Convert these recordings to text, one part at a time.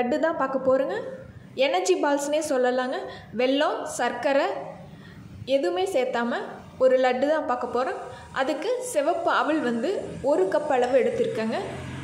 லட்டு தான் பார்க்க போகிறோங்க எனர்ஜி பால்ஸ்னே சொல்லலாங்க வெல்லம் சர்க்கரை எதுவுமே சேர்த்தாம ஒரு லட்டு தான் பார்க்க போகிறோம் அதுக்கு சிவப்பு அவல் வந்து ஒரு கப் அளவு எடுத்திருக்கேங்க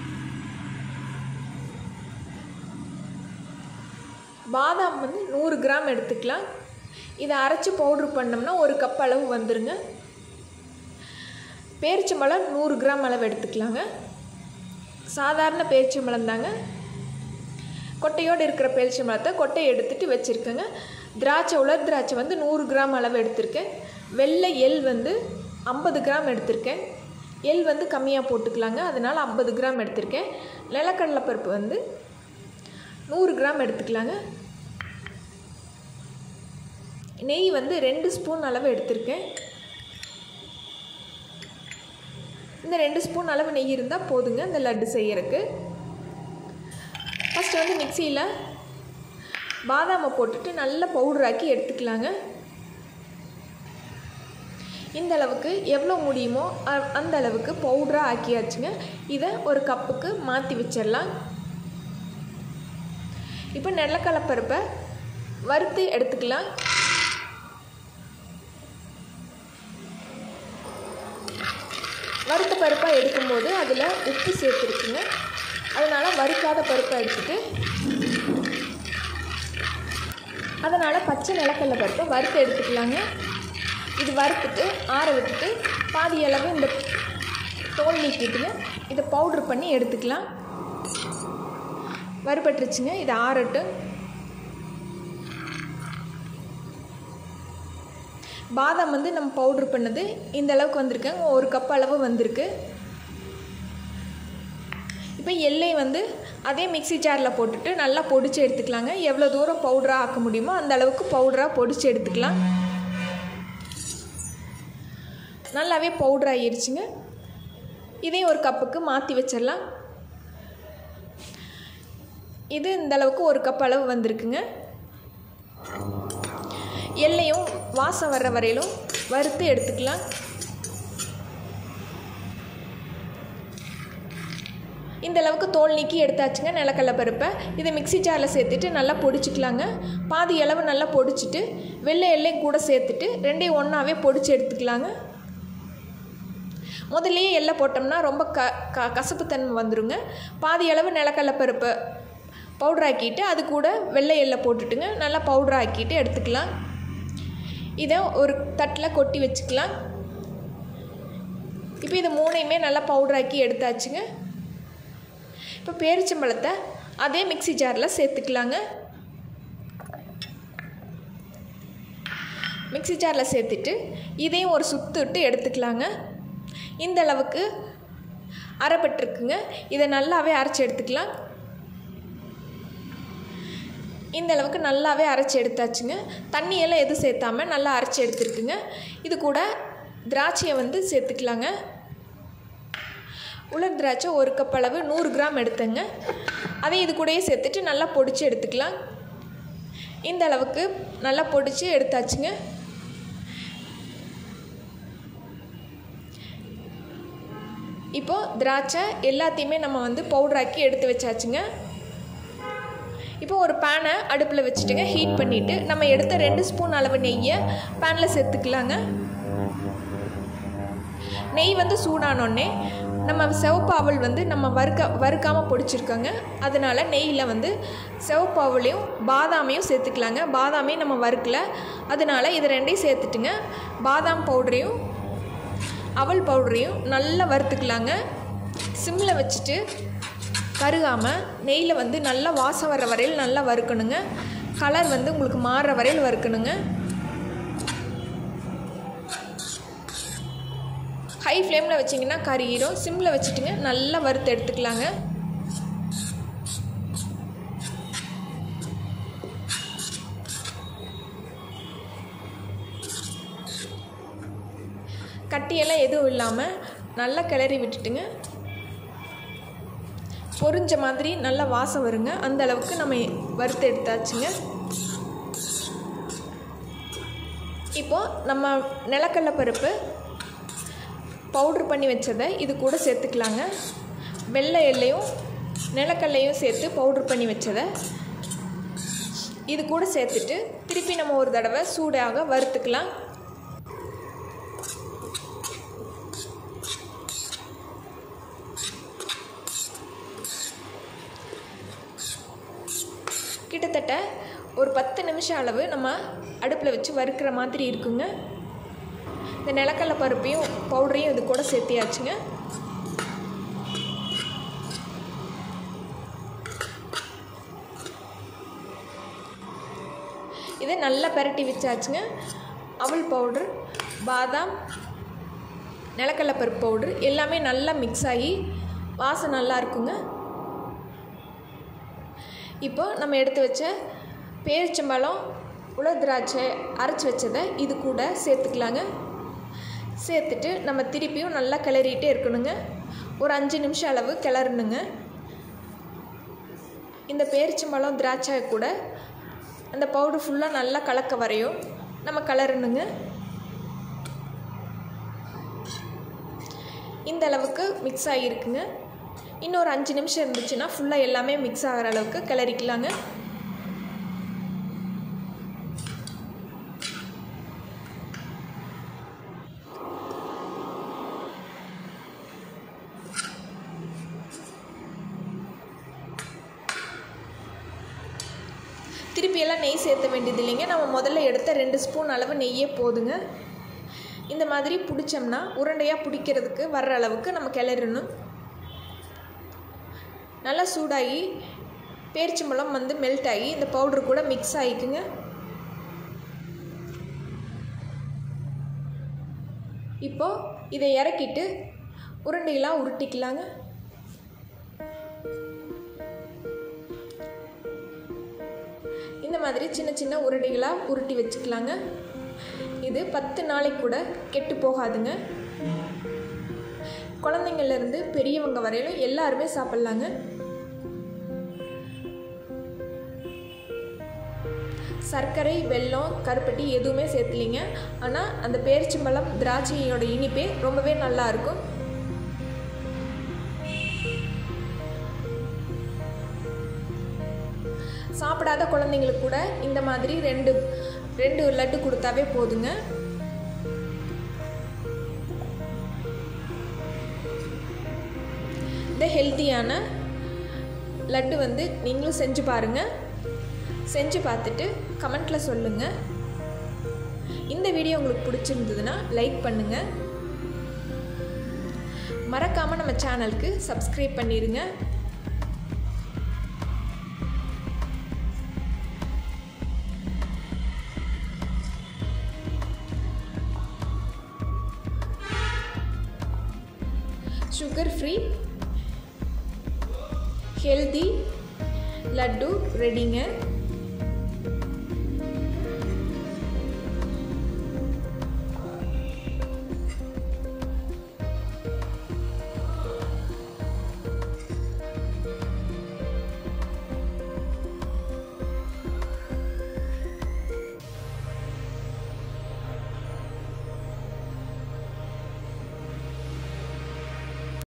பாதாம் வந்து நூறு கிராம் எடுத்துக்கலாம் இதை அரைச்சி பவுட்ரு பண்ணோம்னா ஒரு கப் அளவு வந்துருங்க பேரிச்சம்பழம் நூறு கிராம் அளவு எடுத்துக்கலாங்க சாதாரண பேரிச்சம்பழம் தாங்க கொட்டையோடு இருக்கிற பேரிச்சம்பழத்தை கொட்டையை எடுத்துகிட்டு வச்சுருக்கேங்க திராட்சை உலர் திராட்சை வந்து நூறு கிராம் அளவு எடுத்திருக்கேன் வெள்ளை எள் வந்து ஐம்பது கிராம் எடுத்திருக்கேன் எள் வந்து கம்மியாக போட்டுக்கலாங்க அதனால் ஐம்பது கிராம் எடுத்திருக்கேன் நிலக்கடலை பருப்பு வந்து நூறு கிராம் எடுத்துக்கலாங்க நெய் வந்து ரெண்டு ஸ்பூன் அளவு எடுத்திருக்கேன் இந்த ரெண்டு ஸ்பூன் அளவு நெய் இருந்தால் போதுங்க இந்த லட்டு செய்யறதுக்கு ஃபஸ்ட்டு வந்து மிக்சியில் பாதாமை போட்டுட்டு நல்ல பவுடராக்கி எடுத்துக்கலாங்க இந்த அளவுக்கு எவ்வளோ முடியுமோ அ- அந்த அளவுக்கு பவுடராக ஆக்கியாச்சுங்க இதை ஒரு கப்புக்கு மாற்றி வச்சிடலாம் இப்போ நெல்லக்கலப்பருப்பை வறுத்து எடுத்துக்கலாம் வறுத்த பருப்பாக எடுக்கும்போது அதில் உப்பு சேர்த்துருக்குங்க அதனால் வறுக்காத பருப்பை எடுத்துட்டு அதனால் பச்சை நிலக்கடலை பருப்பை வறுத்து எடுத்துக்கலாங்க இது வறுத்துட்டு ஆற விட்டுட்டு பாதி அளவு இந்த தோல் நீக்கிட்டுங்க இதை பவுட்ரு பண்ணி எடுத்துக்கலாம் வறுபட்டுருச்சுங்க இது ஆறட்டும் பாதாம் வந்து நம்ம பவுட்ரு பண்ணது இந்த அளவுக்கு வந்திருக்குங்க ஒரு கப் அளவு வந்திருக்கு இப்போ எல்லை வந்து அதே மிக்ஸி ஜாரில் போட்டுட்டு நல்லா பொடிச்சு எடுத்துக்கலாங்க எவ்வளோ தூரம் பவுடராக ஆக்க முடியுமோ அந்த அளவுக்கு பவுடராக பொடிச்சு எடுத்துக்கலாம் நல்லாவே பவுடர் ஆகிருச்சுங்க இதையும் ஒரு கப்புக்கு மாற்றி வச்சிடலாம் இது இந்த அளவுக்கு ஒரு கப் அளவு வந்திருக்குங்க எல்லையும் வாசம் வர்ற வரையிலும் வறுத்து எடுத்துக்கலாம் இந்த அளவுக்கு தோல் நீக்கி எடுத்தாச்சுங்க நிலக்கடலை பருப்பை இதை மிக்ஸி ஜாரில் சேர்த்துட்டு நல்லா பொடிச்சுக்கலாங்க பாதி அளவு நல்லா பொடிச்சிட்டு வெள்ளை எல்லையும் கூட சேர்த்துட்டு ரெண்டையும் ஒன்றாவே பொடிச்சு எடுத்துக்கலாங்க முதல்லயே எல்லை போட்டோம்னா ரொம்ப க க கசப்புத்தன்மை வந்துருங்க பாதி அளவு நிலக்கடலை பருப்பு பவுடர் ஆக்கிட்டு அது கூட வெள்ளை எல்லை போட்டுட்டுங்க நல்லா பவுடர் ஆக்கிட்டு எடுத்துக்கலாம் இதை ஒரு தட்டில் கொட்டி வச்சுக்கலாம் இப்போ இது மூணையுமே நல்லா பவுடர் ஆக்கி எடுத்தாச்சுங்க இப்போ பேரிச்சம்பழத்தை அதே மிக்ஸி ஜாரில் சேர்த்துக்கலாங்க மிக்ஸி ஜாரில் சேர்த்துட்டு இதையும் ஒரு சுத்து விட்டு எடுத்துக்கலாங்க இந்த அளவுக்கு அரைப்பட்டிருக்குங்க இதை நல்லாவே அரைச்சி எடுத்துக்கலாம் இந்த அளவுக்கு நல்லாவே அரைச்சி எடுத்தாச்சுங்க தண்ணியெல்லாம் எதுவும் சேர்த்தாம நல்லா அரைச்சி எடுத்துருக்குங்க இது கூட திராட்சையை வந்து சேர்த்துக்கலாங்க உலர் திராட்சை ஒரு கப் அளவு நூறு கிராம் எடுத்தேங்க அதை இது கூடயே சேர்த்துட்டு நல்லா பொடிச்சு எடுத்துக்கலாம் இந்த அளவுக்கு நல்லா பொடிச்சு எடுத்தாச்சுங்க இப்போது திராட்சை எல்லாத்தையுமே நம்ம வந்து பவுடராக்கி எடுத்து வச்சாச்சுங்க இப்போ ஒரு பேனை அடுப்பில் வச்சுட்டுங்க ஹீட் பண்ணிவிட்டு நம்ம எடுத்த ரெண்டு ஸ்பூன் அளவு நெய்யை பேனில் சேர்த்துக்கலாங்க நெய் வந்து சூடானோடனே நம்ம சிவப்பு அவல் வந்து நம்ம வறுக்க வறுக்காமல் பொடிச்சிருக்கோங்க அதனால் நெய்யில் வந்து சிவப்பு அவலையும் பாதாமையும் சேர்த்துக்கலாங்க பாதாமையும் நம்ம வறுக்கல அதனால் இது ரெண்டையும் சேர்த்துட்டுங்க பாதாம் பவுடரையும் அவல் பவுடரையும் நல்லா வறுத்துக்கலாங்க சிம்மில் வச்சுட்டு கருகாமல் நெய்யில் வந்து நல்லா வாசம் வர்ற வரையில் நல்லா வறுக்கணுங்க கலர் வந்து உங்களுக்கு மாறுற வரையில் வறுக்கணுங்க ஹை ஃப்ளேமில் வச்சிங்கன்னா கறியிடும் சிம்மில் வச்சுட்டுங்க நல்லா வறுத்து எடுத்துக்கலாங்க கட்டியெல்லாம் எதுவும் இல்லாமல் நல்லா கிளறி விட்டுட்டுங்க பொரிஞ்ச மாதிரி நல்லா வாசம் வருங்க அந்த அளவுக்கு நம்ம வறுத்து எடுத்தாச்சுங்க இப்போது நம்ம நிலக்கடலை பருப்பு பவுட்ரு பண்ணி வச்சதை இது கூட சேர்த்துக்கலாங்க வெள்ளை எல்லையும் நிலக்கல்லையும் சேர்த்து பவுட்ரு பண்ணி வச்சதை இது கூட சேர்த்துட்டு திருப்பி நம்ம ஒரு தடவை சூடாக வறுத்துக்கலாம் கிட்டத்தட்ட ஒரு பத்து நிமிஷம் அளவு நம்ம அடுப்பில் வச்சு வறுக்கிற மாதிரி இருக்குங்க இந்த நிலக்கடலை பருப்பையும் பவுடரையும் இது கூட சேர்த்தியாச்சுங்க இதை நல்லா பெரட்டி வச்சாச்சுங்க அவல் பவுட்ரு பாதாம் நிலக்கடலை பருப்பு பவுட்ரு எல்லாமே நல்லா மிக்ஸ் ஆகி வாசம் நல்லா இருக்குங்க இப்போ நம்ம எடுத்து வச்ச பேரிச்சம்பழம் உலர் திராட்சை அரைச்சி வச்சதை இது கூட சேர்த்துக்கலாங்க சேர்த்துட்டு நம்ம திருப்பியும் நல்லா கிளறிட்டே இருக்கணுங்க ஒரு அஞ்சு நிமிஷம் அளவு கிளறணுங்க இந்த பேரிச்சம்பழம் திராட்சை கூட அந்த பவுடர் ஃபுல்லாக நல்லா கலக்க வரையும் நம்ம கலரணுங்க இந்த அளவுக்கு மிக்ஸ் ஆகியிருக்குங்க இன்னொரு அஞ்சு நிமிஷம் இருந்துச்சுன்னா ஃபுல்லாக எல்லாமே மிக்ஸ் ஆகிற அளவுக்கு கிளறிக்கலாங்க திருப்பி எல்லாம் நெய் சேர்த்த வேண்டியது இல்லைங்க நம்ம முதல்ல எடுத்த ரெண்டு ஸ்பூன் அளவு நெய்யே போதுங்க இந்த மாதிரி பிடிச்சோம்னா உருண்டையாக பிடிக்கிறதுக்கு வர்ற அளவுக்கு நம்ம கிளறணும் நல்லா சூடாகி பேரிச்சம்பழம் வந்து மெல்ட் ஆகி இந்த பவுடர் கூட மிக்ஸ் ஆகிக்குங்க இப்போது இதை இறக்கிட்டு உருண்டையெல்லாம் உருட்டிக்கலாங்க இந்த மாதிரி சின்ன சின்ன உருண்டைகளாக உருட்டி வச்சுக்கலாங்க இது பத்து நாளைக்கு கூட கெட்டு போகாதுங்க குழந்தைங்கள்லேருந்து பெரியவங்க வரையிலும் எல்லாருமே சாப்பிட்லாங்க சர்க்கரை வெல்லம் கருப்பட்டி எதுவுமே சேர்த்துலிங்க ஆனால் அந்த பேரிச்சம்பழம் திராட்சையோட இனிப்பே ரொம்பவே நல்லா இருக்கும் சாப்பிடாத குழந்தைங்களுக்கு கூட இந்த மாதிரி ரெண்டு ரெண்டு லட்டு கொடுத்தாவே போதுங்க இந்த ஹெல்த்தியான லட்டு வந்து நீங்களும் செஞ்சு பாருங்கள் செஞ்சு பார்த்துட்டு கமெண்ட்டில் சொல்லுங்கள் இந்த வீடியோ உங்களுக்கு பிடிச்சிருந்ததுன்னா லைக் பண்ணுங்கள் மறக்காமல் நம்ம சேனலுக்கு சப்ஸ்கிரைப் பண்ணிடுங்க சுகர் ஃப்ரீ ஹெல்தி லட்டு ரெடிங்க